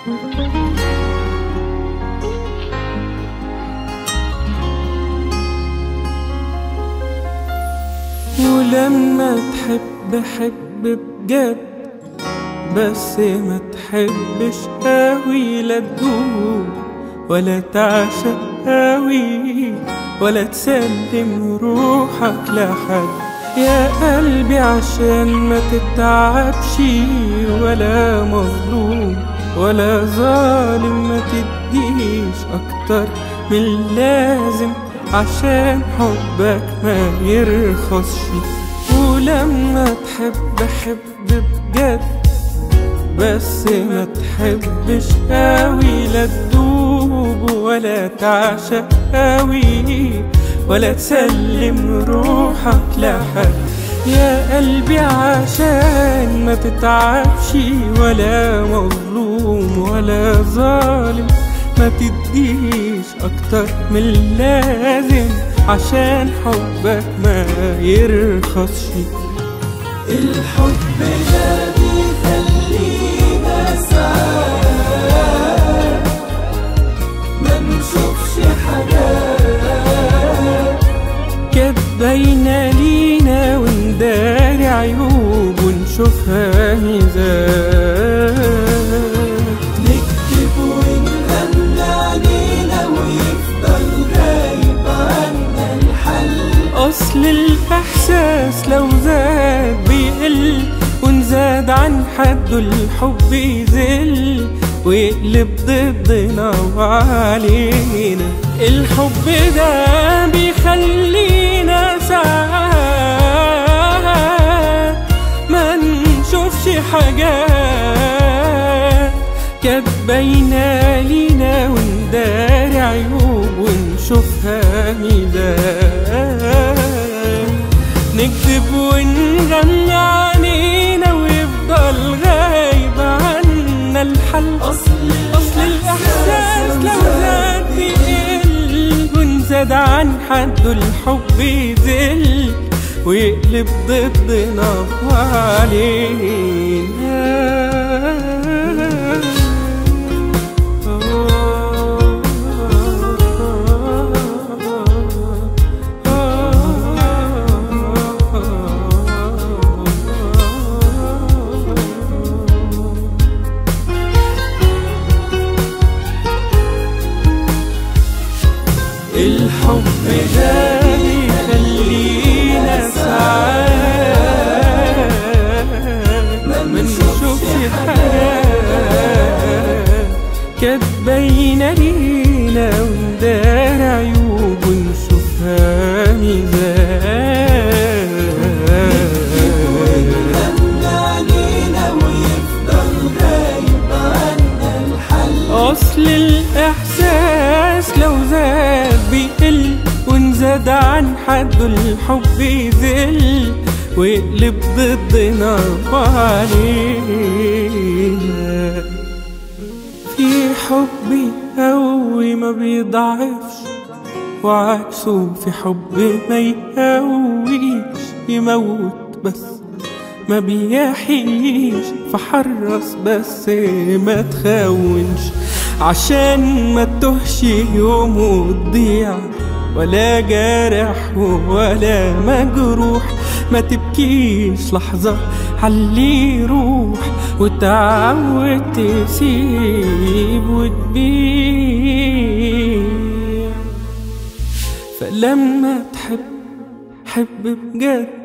ولما تحب حب بجد بس ما تحبش قوي لا تدوب ولا تعشق قوي ولا تسلم روحك لحد يا قلبي عشان ما تتعبش ولا مظلوم ولا ظالم ما تديش اكتر من اللازم عشان حبك ما يرخصش ولما تحب حب بجد بس ما تحبش قوي لا تدوب ولا تعشق قوي ولا تسلم روحك لحد يا قلبي عشان ما تتعبش ولا مظلوم ولا ظالم ما تديش اكتر من اللازم عشان حبك ما يرخصش الحب ده بيخلينا سعاد ما نشوفش حاجات كانت باينة لينا ونداري عيوب ونشوفها ميزان نكتب ونغنى علينا ويفضل غايب عنا الحل أصل الإحساس لو زاد بيقل ونزاد عن حده الحب يزل ويقلب ضدنا وعلينا الحب ده بيخلينا ساعات ما نشوفش حاجات كانت باينة لينا ونداري عيوب ونشوفها ميزان نكتب ونغني علينا ويفضل غايب عنا الحل أصل أصل الإحساس لو زاد بيقل ونزاد عن حده الحب يزل ويقلب ضدنا وعلينا الحب ده بيخلينا سعاد ما نشوفش حاجات كانت باينة لينا وندار عيوب ونشوفها ميزان ونغنى علينا ويفضل غايب عنا الحل أصل الإحساس لو زاد بيقل ونزاد عن حده الحب يزل ويقلب ضدنا وعلينا في حبي قوي ما بيضعفش وعكسه في حب ما يقويش يموت بس ما بيحييش فحرص بس ما تخونش عشان ما تهش يوم وتضيع ولا جارح ولا مجروح ما تبكيش لحظة علي يروح وتعود تسيب وتبيع فلما تحب حب بجد